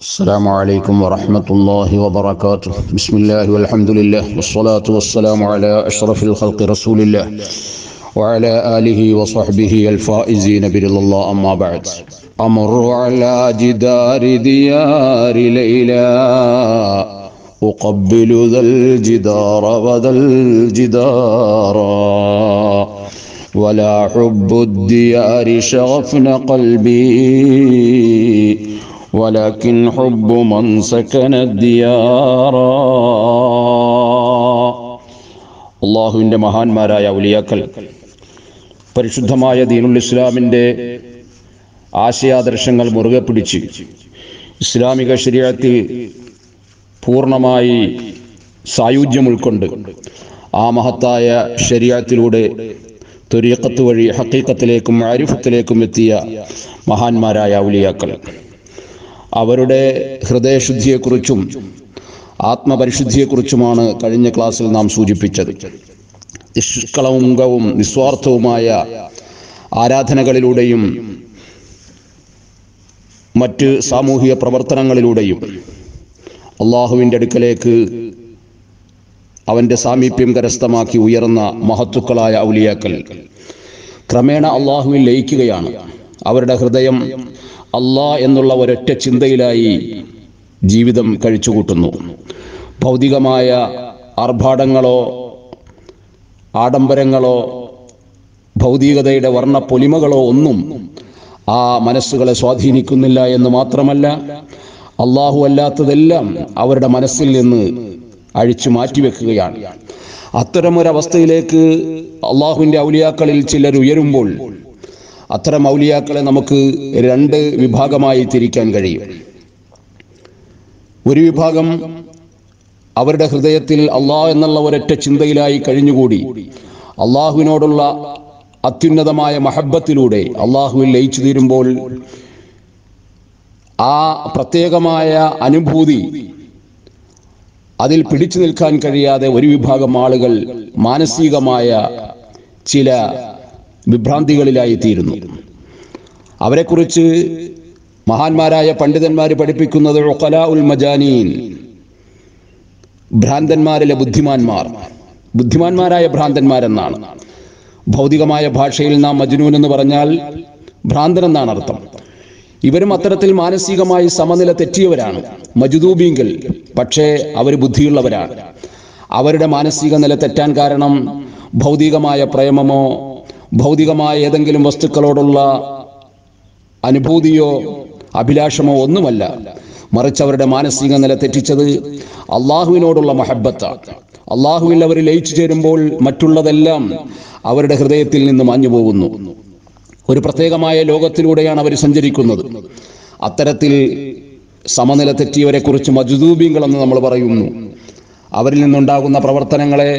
السلام عليكم ورحمة الله وبركاته بسم الله والحمد لله والصلاة والسلام على أشرف الخلق رسول الله وعلى آله وصحبه الفائزين برضا الله أما بعد أمر على جدار ديار ليلى أقبل ذا الجدار وذا الجدار ولا حب الديار شغفن قلبي ولكن حب من سكن الديار അള്ളാഹുവിൻ്റെ മഹാന്മാരായ ഔലിയാക്കൾ പരിശുദ്ധമായ ദീനുൽ ഇസ്ലാമിൻ്റെ ആശയാദർശങ്ങൾ മുറുകെ പിടിച്ച് ഇസ്ലാമിക ശരീരത്തിൽ പൂർണ്ണമായി സായുജ്യം ഉൾക്കൊണ്ട് ആ മഹത്തായ ശരീരത്തിലൂടെ ത്വരീക്കത്ത് വഴി ഹക്കീക്കത്തിലേക്കും ആരിഫത്തിലേക്കും എത്തിയ മഹാന്മാരായ ഔലിയാക്കൾ അവരുടെ ഹൃദയശുദ്ധിയെക്കുറിച്ചും ആത്മപരിശുദ്ധിയെക്കുറിച്ചുമാണ് കഴിഞ്ഞ ക്ലാസ്സിൽ നാം സൂചിപ്പിച്ചത് നിഷ്കളങ്കവും നിസ്വാർത്ഥവുമായ ആരാധനകളിലൂടെയും മറ്റ് സാമൂഹിക പ്രവർത്തനങ്ങളിലൂടെയും അള്ളാഹുവിൻ്റെ അടുക്കലേക്ക് അവൻ്റെ സാമീപ്യം കരസ്ഥമാക്കി ഉയർന്ന മഹത്തുക്കളായ ഔലിയാക്കൾ ക്രമേണ അള്ളാഹുവിൽ ലയിക്കുകയാണ് അവരുടെ ഹൃദയം അള്ളാ എന്നുള്ള ഒരൊറ്റ ചിന്തയിലായി ജീവിതം കഴിച്ചുകൂട്ടുന്നു ഭൗതികമായ ആർഭാടങ്ങളോ ആഡംബരങ്ങളോ ഭൗതികതയുടെ വർണ്ണ പൊലിമകളോ ഒന്നും ആ മനസ്സുകളെ സ്വാധീനിക്കുന്നില്ല എന്ന് മാത്രമല്ല അള്ളാഹു അല്ലാത്തതെല്ലാം അവരുടെ മനസ്സിൽ നിന്ന് അഴിച്ചു മാറ്റിവെക്കുകയാണ് അത്തരമൊരവസ്ഥയിലേക്ക് അള്ളാഹുവിൻ്റെ ഔലിയാക്കളിൽ ചിലർ ഉയരുമ്പോൾ അത്തരം ഔലിയാക്കളെ നമുക്ക് രണ്ട് വിഭാഗമായി തിരിക്കാൻ കഴിയും ഒരു വിഭാഗം അവരുടെ ഹൃദയത്തിൽ അള്ളാഹ് എന്നുള്ള ഒരൊറ്റ ചിന്തയിലായി കഴിഞ്ഞുകൂടി അള്ളാഹുവിനോടുള്ള അത്യുന്നതമായ മഹബത്തിലൂടെ അള്ളാഹുവിൽ ലയിച്ചു തീരുമ്പോൾ ആ പ്രത്യേകമായ അനുഭൂതി അതിൽ പിടിച്ചു നിൽക്കാൻ കഴിയാതെ ഒരു വിഭാഗം ആളുകൾ മാനസികമായ ചില വിഭ്രാന്തികളിലായി തീരുന്നു അവരെക്കുറിച്ച് മഹാന്മാരായ പണ്ഡിതന്മാർ പഠിപ്പിക്കുന്നത് ഒക്കലാ ഉൽ മജാനീൻ ഭ്രാന്തന്മാരിലെ ബുദ്ധിമാന്മാർ ബുദ്ധിമാന്മാരായ ഭ്രാന്തന്മാരെന്നാണ് ഭൗതികമായ ഭാഷയിൽ നാം മജ്നൂൻ എന്ന് പറഞ്ഞാൽ ഭ്രാന്തൻ എന്നാണ് അർത്ഥം ഇവരും അത്തരത്തിൽ മാനസികമായി സമനില തെറ്റിയവരാണ് മജുദൂബീങ്കൽ പക്ഷേ അവർ ബുദ്ധിയുള്ളവരാണ് അവരുടെ മാനസിക നില തെറ്റാൻ കാരണം ഭൗതികമായ പ്രേമമോ ഭൗതികമായ ഏതെങ്കിലും വസ്തുക്കളോടുള്ള അനുഭൂതിയോ അഭിലാഷമോ ഒന്നുമല്ല മറിച്ച് അവരുടെ മാനസിക നില തെറ്റിച്ചത് അള്ളാഹുവിനോടുള്ള മഹബത്താണ് അള്ളാഹുവിൽ അവർ ലയിച്ചു ചേരുമ്പോൾ മറ്റുള്ളതെല്ലാം അവരുടെ ഹൃദയത്തിൽ നിന്ന് മാഞ്ഞു പോകുന്നു ഒരു പ്രത്യേകമായ ലോകത്തിലൂടെയാണ് അവർ സഞ്ചരിക്കുന്നത് അത്തരത്തിൽ സമനില തെറ്റിയവരെ കുറിച്ച് മജുദൂബീങ്ങൾ നമ്മൾ പറയുന്നു അവരിൽ നിന്നുണ്ടാകുന്ന പ്രവർത്തനങ്ങളെ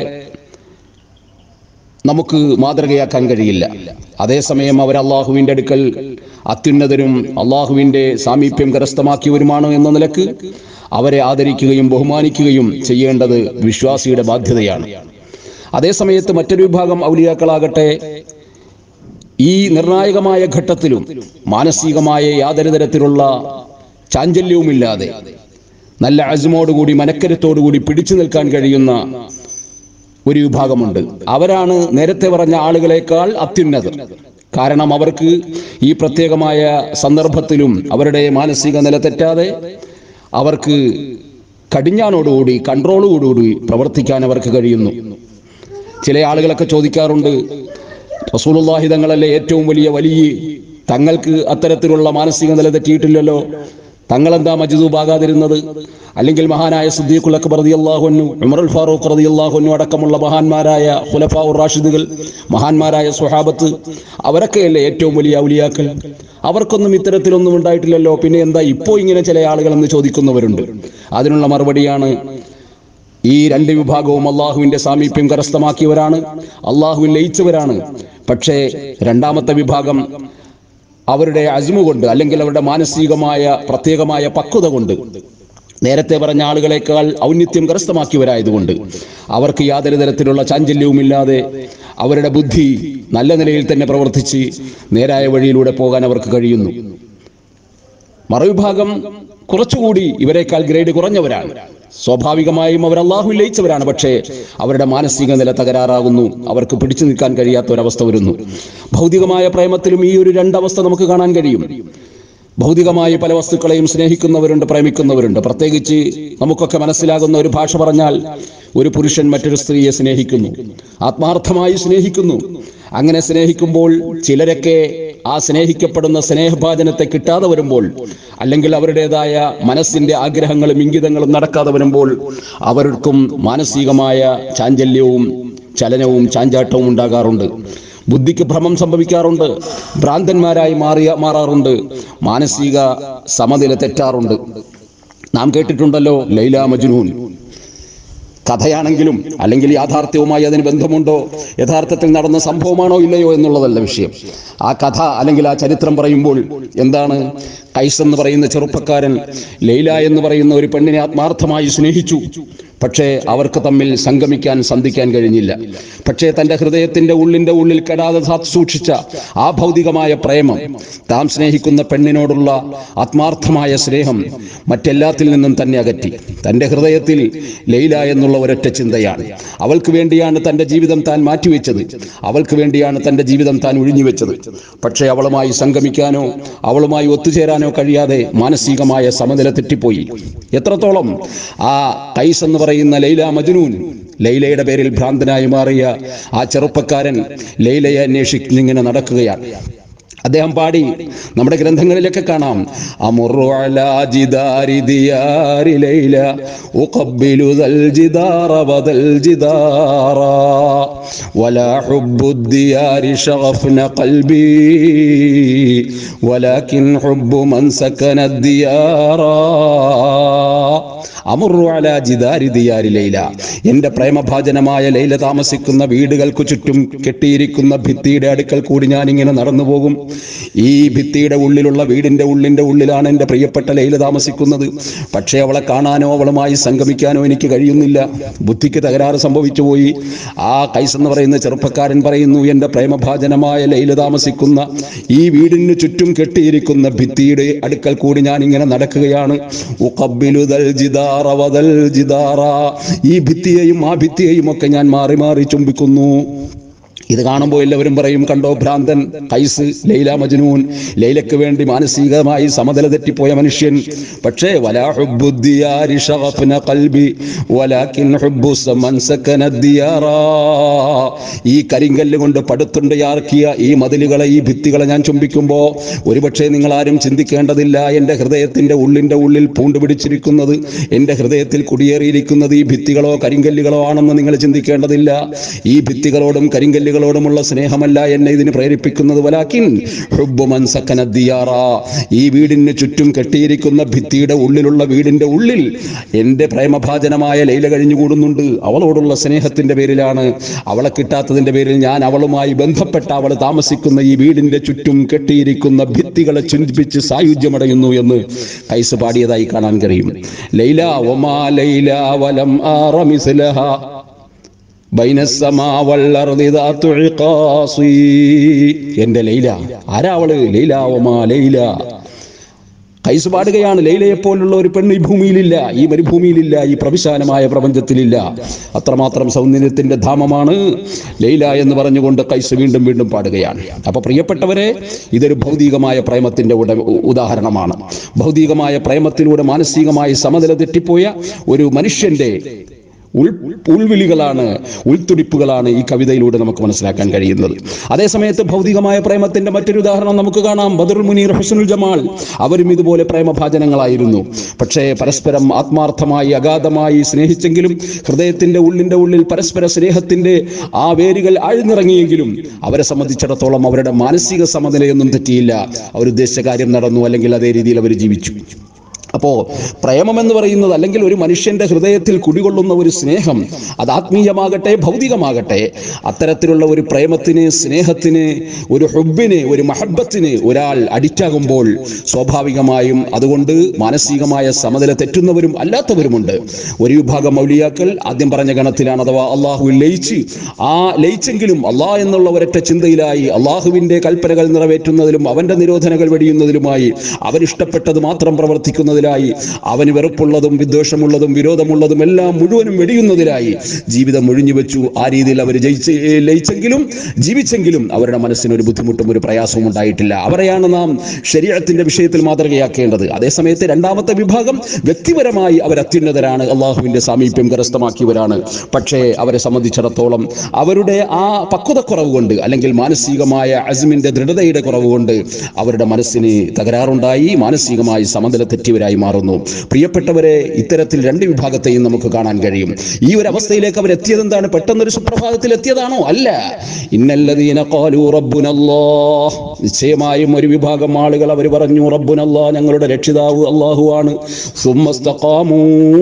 നമുക്ക് മാതൃകയാക്കാൻ കഴിയില്ല അതേസമയം അവർ അള്ളാഹുവിൻ്റെ അടുക്കൽ അത്യുന്നതരും അള്ളാഹുവിൻ്റെ സാമീപ്യം കരസ്ഥമാക്കിയവരുമാണ് എന്ന നിലക്ക് അവരെ ആദരിക്കുകയും ബഹുമാനിക്കുകയും ചെയ്യേണ്ടത് വിശ്വാസിയുടെ ബാധ്യതയാണ് അതേസമയത്ത് മറ്റൊരു വിഭാഗം ഔലിയാക്കളാകട്ടെ ഈ നിർണായകമായ ഘട്ടത്തിലും മാനസികമായ യാതൊരു തരത്തിലുള്ള ചാഞ്ചല്യവുമില്ലാതെ നല്ല അജ്മോടുകൂടി മനക്കരുത്തോടുകൂടി പിടിച്ചു നിൽക്കാൻ കഴിയുന്ന ഒരു വിഭാഗമുണ്ട് അവരാണ് നേരത്തെ പറഞ്ഞ ആളുകളെക്കാൾ അത്യുന്നതർ കാരണം അവർക്ക് ഈ പ്രത്യേകമായ സന്ദർഭത്തിലും അവരുടെ മാനസിക നില തെറ്റാതെ അവർക്ക് കടിഞ്ഞാനോടുകൂടി കൺട്രോളോടുകൂടി പ്രവർത്തിക്കാൻ അവർക്ക് കഴിയുന്നു ചില ആളുകളൊക്കെ ചോദിക്കാറുണ്ട് റസൂലുള്ളാഹി തങ്ങളല്ലേ ഏറ്റവും വലിയ വലിയ തങ്ങൾക്ക് അത്തരത്തിലുള്ള മാനസിക നില തെറ്റിയിട്ടില്ലല്ലോ തങ്ങളെന്താ മജ്ദൂബാകാതിരുന്നത് അല്ലെങ്കിൽ മഹാനായ സിദ്ദീഖുൽ അക്ബർ റളിയല്ലാഹുഅൻഹു ഉമറുൽ ഫാറൂഖ് റളിയല്ലാഹുഅൻഹു അടക്കമുള്ള മഹാന്മാരായ ഖുലഫാഉർ റാഷിദുകൾ മഹാന്മാരായ സ്വഹാബത്ത് അവരൊക്കെയല്ലേ ഏറ്റവും വലിയ ഔലിയാക്കൾ അവർക്കൊന്നും ഇത്തരത്തിലൊന്നും ഉണ്ടായിട്ടില്ലല്ലോ പിന്നെ എന്താ ഇപ്പോൾ ഇങ്ങനെ ചില ആളുകൾ എന്ന് ചോദിക്കുന്നവരുണ്ട് അതിനുള്ള മറുപടിയാണ് ഈ രണ്ട് വിഭാഗവും അള്ളാഹുവിന്റെ സാമീപ്യം കരസ്ഥമാക്കിയവരാണ് അള്ളാഹുവിൽ ലയിച്ചവരാണ് പക്ഷേ രണ്ടാമത്തെ വിഭാഗം അവരുടെ അജ്മു കൊണ്ട് അല്ലെങ്കിൽ അവരുടെ മാനസികമായ പ്രത്യേകമായ പക്വത കൊണ്ട് നേരത്തെ പറഞ്ഞ ആളുകളെക്കാൾ ഔന്നിത്യം കരസ്ഥമാക്കിയവരായതുകൊണ്ട് അവർക്ക് യാതൊരു തരത്തിലുള്ള ചാഞ്ചല്യവുമില്ലാതെ അവരുടെ ബുദ്ധി നല്ല നിലയിൽ തന്നെ പ്രവർത്തിച്ച് നേരായ വഴിയിലൂടെ പോകാൻ അവർക്ക് കഴിയുന്നു മറുവിഭാഗം കുറച്ചുകൂടി ഇവരെക്കാൾ ഗ്രേഡ് കുറഞ്ഞവരാണ് സ്വാഭാവികമായും അവർ അള്ളാഹു ലയിച്ചവരാണ് പക്ഷേ അവരുടെ മാനസിക നില തകരാറാകുന്നു അവർക്ക് പിടിച്ചു നിൽക്കാൻ കഴിയാത്ത ഒരവസ്ഥ വരുന്നു ഭൗതികമായ പ്രേമത്തിലും ഈ ഒരു രണ്ടവസ്ഥ നമുക്ക് കാണാൻ കഴിയും ഭൗതികമായ പല വസ്തുക്കളെയും സ്നേഹിക്കുന്നവരുണ്ട് പ്രേമിക്കുന്നവരുണ്ട് പ്രത്യേകിച്ച് നമുക്കൊക്കെ മനസ്സിലാകുന്ന ഒരു ഭാഷ പറഞ്ഞാൽ ഒരു പുരുഷൻ മറ്റൊരു സ്ത്രീയെ സ്നേഹിക്കുന്നു ആത്മാർത്ഥമായി സ്നേഹിക്കുന്നു അങ്ങനെ സ്നേഹിക്കുമ്പോൾ ചിലരൊക്കെ ആ സ്നേഹിക്കപ്പെടുന്ന സ്നേഹഭാചനത്തെ കിട്ടാതെ വരുമ്പോൾ അല്ലെങ്കിൽ അവരുടേതായ മനസ്സിന്റെ ആഗ്രഹങ്ങളും ഇംഗിതങ്ങളും നടക്കാതെ വരുമ്പോൾ അവർക്കും മാനസികമായ ചാഞ്ചല്യവും ചലനവും ചാഞ്ചാട്ടവും ഉണ്ടാകാറുണ്ട് ബുദ്ധിക്ക് ഭ്രമം സംഭവിക്കാറുണ്ട് ഭ്രാന്തന്മാരായി മാറിയ മാറാറുണ്ട് മാനസിക സമനില തെറ്റാറുണ്ട് നാം കേട്ടിട്ടുണ്ടല്ലോ ലൈല മജ്നൂൻ കഥയാണെങ്കിലും അല്ലെങ്കിൽ യാഥാർത്ഥ്യവുമായി അതിന് ബന്ധമുണ്ടോ യഥാർത്ഥത്തിൽ നടന്ന സംഭവമാണോ ഇല്ലയോ എന്നുള്ളതല്ല വിഷയം ആ കഥ അല്ലെങ്കിൽ ആ ചരിത്രം പറയുമ്പോൾ എന്താണ് കൈസ് എന്ന് പറയുന്ന ചെറുപ്പക്കാരൻ ലൈല എന്ന് പറയുന്ന ഒരു പെണ്ണിനെ ആത്മാർത്ഥമായി സ്നേഹിച്ചു പക്ഷേ അവർക്ക് തമ്മിൽ സംഗമിക്കാൻ സന്ധിക്കാൻ കഴിഞ്ഞില്ല പക്ഷേ തന്റെ ഹൃദയത്തിന്റെ ഉള്ളിന്റെ ഉള്ളിൽ കെടാതെ കാത്തു സൂക്ഷിച്ച ആ ഭൗതികമായ പ്രേമം താൻ സ്നേഹിക്കുന്ന പെണ്ണിനോടുള്ള ആത്മാർത്ഥമായ സ്നേഹം മറ്റെല്ലാത്തിൽ നിന്നും തന്നെ അകറ്റി തന്റെ ഹൃദയത്തിൽ ലൈല എന്നുള്ള ഒരൊറ്റ ചിന്തയാണ് അവൾക്ക് വേണ്ടിയാണ് തന്റെ ജീവിതം താൻ മാറ്റിവെച്ചത് അവൾക്ക് വേണ്ടിയാണ് തന്റെ ജീവിതം താൻ ഒഴിഞ്ഞുവെച്ചത് പക്ഷേ അവളുമായി സംഗമിക്കാനോ അവളുമായി ഒത്തുചേരാനോ കഴിയാതെ മാനസികമായ സമനില തെറ്റിപ്പോയി എത്രത്തോളം ആ കൈസ് എന്ന് പറയുന്ന ലൈല മജ്നൂൻ ലൈലയുടെ പേരിൽ ഭ്രാന്തനായി മാറിയ ആ ചെറുപ്പക്കാരൻ ലൈലയെ അന്വേഷിച്ചിങ്ങനെ നടക്കുകയാണ് അദ്ദേഹം പാടി നമ്മുടെ ഗ്രന്ഥങ്ങളിലൊക്കെ കാണാം അമുറു അലാ ജിദാരി ദിയാരി ലൈല ഉഖബ്ബിലു ദൽ ജിദാറ വദൽ ജിദാറ വലാ ഹുബ്ബു ദിയാരി ശഗഫ്ന ഖൽബി ولكن حب من سكن الديار അമുറു അലാ ജിദാരി ദിയാരി ലൈല എന്റെ പ്രേമഭാജനമായ ലൈല താമസിക്കുന്ന വീടുകൾക്ക് ചുറ്റും കെട്ടിയിരിക്കുന്ന ഭിത്തിയുടെ അടുക്കൽ കൂടി ഞാൻ ഇങ്ങനെ നടന്നു പോകും ഈ ഭിത്തിയുടെ ഉള്ളിലുള്ള വീടിന്റെ ഉള്ളിന്റെ ഉള്ളിലാണ് എൻ്റെ പ്രിയപ്പെട്ട ലൈല താമസിക്കുന്നത് പക്ഷേ അവളെ കാണാനോ അവളുമായി സംഗമിക്കാനോ എനിക്ക് കഴിയുന്നില്ല ബുദ്ധിക്ക് തകരാറ് സംഭവിച്ചു പോയി ആ കൈസ് എന്ന് പറയുന്ന ചെറുപ്പക്കാരൻ പറയുന്നു എൻ്റെ പ്രേമഭാജനമായ ലൈല താമസിക്കുന്ന ഈ വീടിന് ചുറ്റും കെട്ടിയിരിക്കുന്ന ഭിത്തിയുടെ അടുക്കൽ കൂടി ഞാൻ ഇങ്ങനെ നടക്കുകയാണ് ഉഖബ്ബിലുദൽ ജിദാറ വദൽ ജിദാറ ഈ ഭിത്തിയെയും ആ ഭിത്തിയെയും ഒക്കെ ഞാൻ മാറി മാറി ചുംബിക്കുന്നു ഇത് കാണുമ്പോൾ എല്ലാവരും പറയും കണ്ടോ ഭ്രാന്തൻ കൈസ് ലൈല മജ്നൂൻ ലൈലയ്ക്ക് വേണ്ടി മാനസികമായി സമതല തെറ്റിപ്പോയ മനുഷ്യൻ പക്ഷേ വലാ ഹുബ്ബു ദിയാരി ശഗഫ്ന ഖൽബി വലാകിൻ ഹുബ്ബു സമൻ സകന ദിയാറ ഈ കരിങ്കല്ല് കൊണ്ട് പടുത്തുണ്ടയാർക്കിയ ഈ മതിലുകളെ ഈ ഭിത്തികളെ ഞാൻ ചുംബിക്കുമ്പോൾ ഒരുപക്ഷെ നിങ്ങൾ ആരും ചിന്തിക്കേണ്ടതില്ല എൻ്റെ ഹൃദയത്തിൻ്റെ ഉള്ളിൻ്റെ ഉള്ളിൽ പൂണ്ടുപിടിച്ചിരിക്കുന്നത് എൻ്റെ ഹൃദയത്തിൽ കുടിയേറിയിരിക്കുന്നത് ഈ ഭിത്തികളോ കരിങ്കല്ലുകളോ ആണെന്ന് നിങ്ങൾ ചിന്തിക്കേണ്ടതില്ല ഈ ഭിത്തികളോടും കരിങ്കല്ലുകളോടുമുള്ള സ്നേഹമല്ല എന്നെ ഇതിന് പ്രേരിപ്പിക്കുന്നത് വലാക്കിൻ ഹുബ്ബു മൻ സക്കന ദിയാറ ഈ വീടിന് ചുറ്റും കെട്ടിയിരിക്കുന്ന ഭിത്തിയുടെ ഉള്ളിലുള്ള വീടിന്റെ ഉള്ളിൽ എൻ്റെ പ്രേമഭാജനമായ ലൈല കഴിഞ്ഞുകൂടുന്നുണ്ട് അവളോടുള്ള സ്നേഹത്തിന്റെ പേരിലാണ് അവളെ കിട്ടാത്തതിന്റെ പേരിൽ ഞാൻ അവളുമായി ബന്ധപ്പെട്ട അവൾ താമസിക്കുന്ന ഈ വീടിന്റെ ചുറ്റും കെട്ടിയിരിക്കുന്ന ഭിത്തികളെ ചുംബിച്ച് സായുജ്യമടയുന്നു എന്ന് കൈസ് പാടിയതായി കാണാൻ കഴിയും ലൈല ഒമാ ലൈല വലം ആറ മിസ്ലഹ ബൈന السما والارض ذات عقاص എൻ്റെ ലൈല ആരാ അവള് ലൈല ഒമാ ലൈല കൈസ് പാടുകയാണ് ലൈലയെ പോലുള്ള ഒരു പെണ്ണ് ഈ ഭൂമിയിലില്ല ഈ മരുഭൂമിയിലില്ല ഈ പ്രവിശാലമായ പ്രപഞ്ചത്തിലില്ല അത്രമാത്രം സൗന്ദര്യത്തിന്റെ ധാമമാണ് ലൈല എന്ന് പറഞ്ഞുകൊണ്ട് കൈസ് വീണ്ടും വീണ്ടും പാടുകയാണ് അപ്പൊ പ്രിയപ്പെട്ടവരെ ഇതൊരു ഭൗതികമായ പ്രേമത്തിന്റെ ഉട ഉദാഹരണമാണ് ഭൗതികമായ പ്രേമത്തിലൂടെ മാനസികമായി സമനില തെറ്റിപ്പോയ ഒരു മനുഷ്യന്റെ ഉൾ ഉൾവിളികളാണ് ഉൾത്തുടിപ്പുകളാണ് ഈ കവിതയിലൂടെ നമുക്ക് മനസ്സിലാക്കാൻ കഴിയുന്നത് അതേസമയത്ത് ഭൗതികമായ പ്രേമത്തിന്റെ മറ്റൊരു ഉദാഹരണം നമുക്ക് കാണാം ബദറുൽ മുനീർ ഹസനുൽ ജമാൽ അവരും ഇതുപോലെ പ്രേമഭാജനങ്ങളായിരുന്നു പക്ഷേ പരസ്പരം ആത്മാർത്ഥമായി അഗാധമായി സ്നേഹിച്ചെങ്കിലും ഹൃദയത്തിന്റെ ഉള്ളിന്റെ ഉള്ളിൽ പരസ്പര സ്നേഹത്തിന്റെ ആ വേരുകൾ ആഴ്ന്നിറങ്ങിയെങ്കിലും അവരെ സംബന്ധിച്ചിടത്തോളം അവരുടെ മാനസിക സമനിലയൊന്നും തെറ്റിയില്ല അവരുദ്ദേശിച്ച കാര്യം നടന്നു അല്ലെങ്കിൽ അതേ രീതിയിൽ അവർ ജീവിച്ചു അപ്പോ പ്രേമം എന്ന് പറയുന്നത് അല്ലെങ്കിൽ ഒരു മനുഷ്യന്റെ ഹൃദയത്തിൽ കുടികൊള്ളുന്ന ഒരു സ്നേഹം അത് ആത്മീയമാകട്ടെ ഭൗതികമാകട്ടെ അത്തരത്തിലുള്ള ഒരു പ്രേമത്തിന് സ്നേഹത്തിന് ഒരു ഹുബിന് ഒരു മഹബത്തിന് ഒരാൾ അഡിക്റ്റാകുമ്പോൾ സ്വാഭാവികമായും അതുകൊണ്ട് മാനസികമായ സമനില തെറ്റുന്നവരും അല്ലാത്തവരുമുണ്ട് ഒരു വിഭാഗം മൗലിയാക്കൾ ആദ്യം പറഞ്ഞ ഗണത്തിലാണ് അഥവാ അള്ളാഹു ലയിച്ച് ആ ലയിച്ചെങ്കിലും അള്ളാഹ് എന്നുള്ള ഒരൊറ്റ ചിന്തയിലായി അള്ളാഹുവിന്റെ കൽപ്പനകൾ നിറവേറ്റുന്നതിലും അവന്റെ നിരോധനകൾ വെടിയുന്നതിലുമായി അവരിഷ്ടപ്പെട്ടത് മാത്രം പ്രവർത്തിക്കുന്നതിൽ വെടിയുന്നതിലായി അവന് വെറുപ്പുള്ളതും വിദ്വേഷമുള്ളതും വിരോധമുള്ളതും എല്ലാം മുഴുവനും വെടിയുന്നതിലായി ജീവിതം ഒഴിഞ്ഞു വെച്ചു ആ രീതിയിൽ അവർ ജയിച്ച് ലയിച്ചെങ്കിലും ജീവിച്ചെങ്കിലും അവരുടെ മനസ്സിന് ഒരു ബുദ്ധിമുട്ടും ഒരു പ്രയാസവും ഉണ്ടായിട്ടില്ല അവരെയാണ് നാം ശരീരത്തിന്റെ വിഷയത്തിൽ മാതൃകയാക്കേണ്ടത് അതേസമയത്ത് രണ്ടാമത്തെ വിഭാഗം വ്യക്തിപരമായി അവർ അത്യുന്നതരാണ് അള്ളാഹുവിന്റെ സാമീപ്യം കരസ്ഥമാക്കിയവരാണ് പക്ഷേ അവരെ സംബന്ധിച്ചിടത്തോളം അവരുടെ ആ പക്വതക്കുറവ് കൊണ്ട് അല്ലെങ്കിൽ മാനസികമായ അസ്മിന്റെ ദൃഢതയുടെ കുറവ് കൊണ്ട് അവരുടെ മനസ്സിന് തകരാറുണ്ടായി മാനസികമായി സമനില തെറ്റിയവരായി മാറുന്നു പ്രിയപ്പെട്ടവരെ ഇത്തരത്തിൽ രണ്ട് വിഭാഗത്തെയും നമുക്ക് കാണാൻ കഴിയും ഈ ഒരു അവസ്ഥയിലേക്ക് അവർ എത്തിയത് എന്താണ് പെട്ടെന്നൊരു സുപ്രഭാതത്തിൽ എത്തിയതാണോ അല്ല ഇന്നല്ലദീന ഖാലൂ റബ്ബുനല്ലാഹ് നിശ്ചയമായും ഒരു വിഭാഗം ആളുകൾ അവർ പറഞ്ഞു റബ്ബുനല്ലാ ഞങ്ങളുടെ രക്ഷിതാവ് അള്ളാഹുവാണ് സുമ്മസ്തഖാമൂ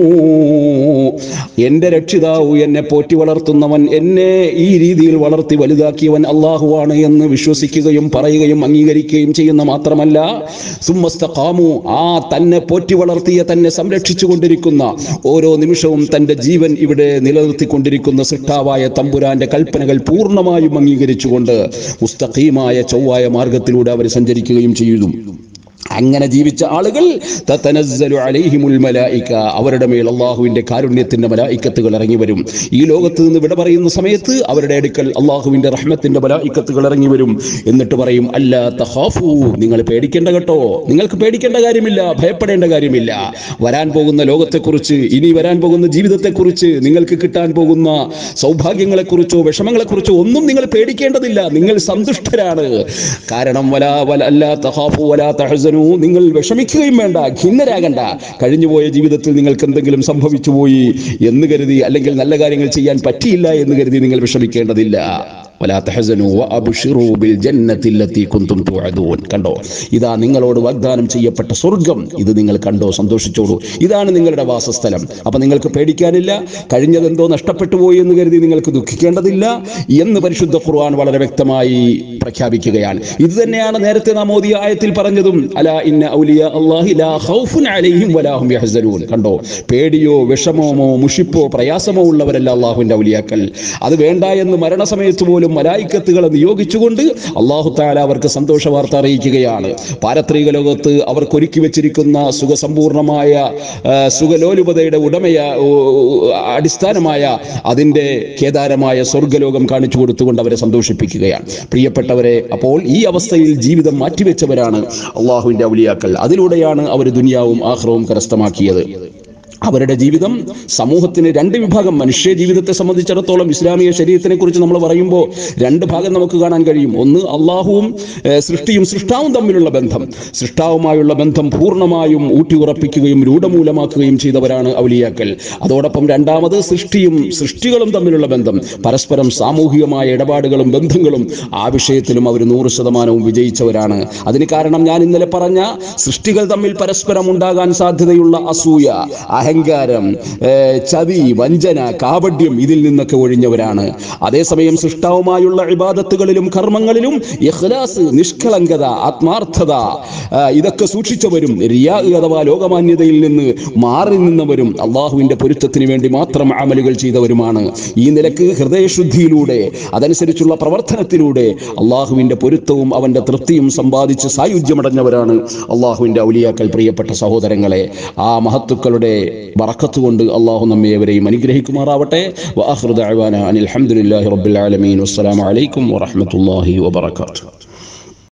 എന്റെ രക്ഷിതാവ് എന്നെ പോറ്റി വളർത്തുന്നവൻ എന്നെ ഈ രീതിയിൽ വളർത്തി വലുതാക്കിയവൻ അള്ളാഹുവാണ് എന്ന് വിശ്വസിക്കുകയും പറയുകയും അംഗീകരിക്കുകയും ചെയ്യുന്ന മാത്രമല്ല സുമ്മസ്തഖാമു ആ തന്നെ പോറ്റി വളർത്തിയ തന്നെ സംരക്ഷിച്ചു കൊണ്ടിരിക്കുന്ന ഓരോ നിമിഷവും തന്റെ ജീവൻ ഇവിടെ നിലനിർത്തിക്കൊണ്ടിരിക്കുന്ന സൃഷ്ടാവായ തമ്പുരാന്റെ കൽപ്പനകൾ പൂർണ്ണമായും അംഗീകരിച്ചുകൊണ്ട് മുസ്തഖീമായ ചൊവ്വായ മാർഗത്തിലൂടെ അവർ സഞ്ചരിക്കുകയും ചെയ്യുന്നു അങ്ങനെ ജീവിച്ച ആളുകൾ തതനസ്സലു അലൈഹിമുൽ മലായിക അവരുടെ മേൽ അള്ളാഹുവിന്റെ കാരുണ്യത്തിന്റെ മലായിക്കത്തുകൾ ഇറങ്ങി വരും ഈ ലോകത്ത് നിന്ന് വിട പറയുന്ന സമയത്ത് അവരുടെ അടുക്കൽ അള്ളാഹുവിന്റെ റഹ്മത്തിന്റെ മലായിക്കത്തുകൾ ഇറങ്ങി വരും എന്നിട്ട് പറയും അല്ല തഹാഫു നിങ്ങൾ പേടിക്കേണ്ട കേട്ടോ നിങ്ങൾക്ക് പേടിക്കേണ്ട കാര്യമില്ല ഭയപ്പെടേണ്ട കാര്യമില്ല വരാൻ പോകുന്ന ലോകത്തെക്കുറിച്ച് ഇനി വരാൻ പോകുന്ന ജീവിതത്തെക്കുറിച്ച് നിങ്ങൾക്ക് കിട്ടാൻ പോകുന്ന സൗഭാഗ്യങ്ങളെക്കുറിച്ചോ വിഷമങ്ങളെക്കുറിച്ചോ ഒന്നും നിങ്ങൾ പേടിക്കേണ്ടതില്ല നിങ്ങൾ സന്തുഷ്ടരാണ് കാരണം വലാ വല അല്ലാ തഹാഫു വലാ തഹസനു നിങ്ങൾ വിഷമിക്കുകയും വേണ്ട ഖിന്നരാകണ്ട കഴിഞ്ഞുപോയ ജീവിതത്തിൽ നിങ്ങൾക്ക് എന്തെങ്കിലും സംഭവിച്ചു പോയി എന്ന് കരുതി അല്ലെങ്കിൽ നല്ല കാര്യങ്ങൾ ചെയ്യാൻ പറ്റിയില്ല എന്ന് കരുതി നിങ്ങൾ വിഷമിക്കേണ്ടതില്ല വലാ തഹസനു വഅബ്ശിറൂ ബിൽ ജന്നത്തി അല്ലത്തി കുന്തും തുഅദൂൻ കണ്ടോ ഇതാ നിങ്ങളോട് വാഗ്ദാനം ചെയ്യപ്പെട്ട സ്വർഗം ഇത് നിങ്ങൾ കണ്ടോ സന്തോഷിച്ചോളൂ ഇതാണ് നിങ്ങളുടെ വാസസ്ഥലം അപ്പൊ നിങ്ങൾക്ക് പേടിക്കാനില്ല കഴിഞ്ഞതെന്തോ നഷ്ടപ്പെട്ടു പോയി എന്ന് കരുതി നിങ്ങൾക്ക് ദുഃഖിക്കേണ്ടതില്ല എന്ന് പരിശുദ്ധ ഖുർആൻ വളരെ വ്യക്തമായി പ്രഖ്യാപിക്കുകയാണ് ഇത് തന്നെയാണ് നേരത്തെ നാം ഓതിയ ആയത്തിൽ പറഞ്ഞതും അലാ ഇന്ന ഔലിയ അല്ലാഹി ലാ ഖൗഫുൻ അലൈഹിം വലാ ഹും യഹ്സനൂൻ കണ്ടോ പേടിയോ വിഷമമോ മുഷിപ്പോ പ്രയാസമോ ഉള്ളവരല്ല അള്ളാഹുവിന്റെ ഔലിയാക്കൾ അത് വേണ്ട എന്ന് മരണസമയത്ത് പോലും മലായിക്കത്തുകളെ നിയോഗിച്ചുകൊണ്ട് അള്ളാഹു താല അവർക്ക് സന്തോഷ വാർത്ത അറിയിക്കുകയാണ് പാരത്രിക ലോകത്ത് അവർക്ക് ഒരുക്കി വെച്ചിരിക്കുന്ന സുഖസമ്പൂർണമായ ആ, സുഖലോലുപതയുടെ ഉടമയ ഓ, അടിസ്ഥാനമായ അതിൻ്റെ കേദാരമായ സ്വർഗലോകം കാണിച്ചു കൊടുത്തുകൊണ്ട് അവരെ സന്തോഷിപ്പിക്കുകയാണ് പ്രിയപ്പെട്ടവരെ അപ്പോൾ ഈ അവസ്ഥയിൽ ജീവിതം മാറ്റിവെച്ചവരാണ് അള്ളാഹുവിൻ്റെ ഔലിയാക്കൾ അതിലൂടെയാണ് അവർ ദുനിയാവും ആഹ്റവും കരസ്ഥമാക്കിയത് അവരുടെ ജീവിതം സമൂഹത്തിന് രണ്ട് വിഭാഗം മനുഷ്യ ജീവിതത്തെ സംബന്ധിച്ചിടത്തോളം ഇസ്ലാമിക ശരീരത്തിനെ കുറിച്ച് നമ്മൾ പറയുമ്പോൾ രണ്ട് ഭാഗം നമുക്ക് കാണാൻ കഴിയും ഒന്ന് അള്ളാഹുവും ഏഹ്, സൃഷ്ടിയും സൃഷ്ടാവും തമ്മിലുള്ള ബന്ധം സൃഷ്ടാവുമായുള്ള ബന്ധം പൂർണ്ണമായും ഊട്ടിയുറപ്പിക്കുകയും രൂഢമൂലമാക്കുകയും ചെയ്തവരാണ് ഔലിയാക്കൾ അതോടൊപ്പം രണ്ടാമത് സൃഷ്ടിയും സൃഷ്ടികളും തമ്മിലുള്ള ബന്ധം പരസ്പരം സാമൂഹികമായ ഇടപാടുകളും ബന്ധങ്ങളും ആ വിഷയത്തിലും അവർ നൂറ് ശതമാനവും വിജയിച്ചവരാണ് അതിന് കാരണം ഞാൻ ഇന്നലെ പറഞ്ഞ സൃഷ്ടികൾ തമ്മിൽ പരസ്പരം ഉണ്ടാകാൻ സാധ്യതയുള്ള അസൂയ അഹങ്കാരം ഏർ, ചതി വഞ്ചന കാപഡ്യം ഇതിൽ നിന്നൊക്കെ ഒഴിഞ്ഞവരാണ് അതേസമയം സൃഷ്ടാവുമായുള്ള ഇബാദത്തുകളിലും കർമ്മങ്ങളിലും ഇഖ്ലാസ് നിഷ്കളങ്കത ആത്മാർത്ഥത ആ, ഇതൊക്കെ സൂക്ഷിച്ചവരും റിയാ അഥവാ ലോകമാന്യതയിൽ നിന്ന് മാറി നിന്നവരും അള്ളാഹുവിന്റെ പൊരുത്തത്തിന് വേണ്ടി മാത്രം അമലുകൾ ചെയ്തവരുമാണ് ഈ നിലക്ക് ഹൃദയശുദ്ധിയിലൂടെ അതനുസരിച്ചുള്ള പ്രവർത്തനത്തിലൂടെ അള്ളാഹുവിന്റെ പൊരുത്തവും അവന്റെ തൃപ്തിയും സമ്പാദിച്ച് സായുജ്യമടഞ്ഞവരാണ് അള്ളാഹുവിന്റെ ഔലിയാക്കൾ പ്രിയപ്പെട്ട സഹോദരങ്ങളെ ആ മഹത്തുക്കളുടെ ബറക്കത്ത് കൊണ്ട് അള്ളാഹു നമ്മെ ഏവരെയും അനുഗ്രഹിക്കുമാറാവട്ടെ വആഖിറു ദഅവാന അനിൽ ഹംദുലില്ലാഹി റബ്ബിൽ ആലമീൻ വസ്സലാമു അലൈക്കും വറഹ്മത്തുള്ളാഹി വബറകാതുഹു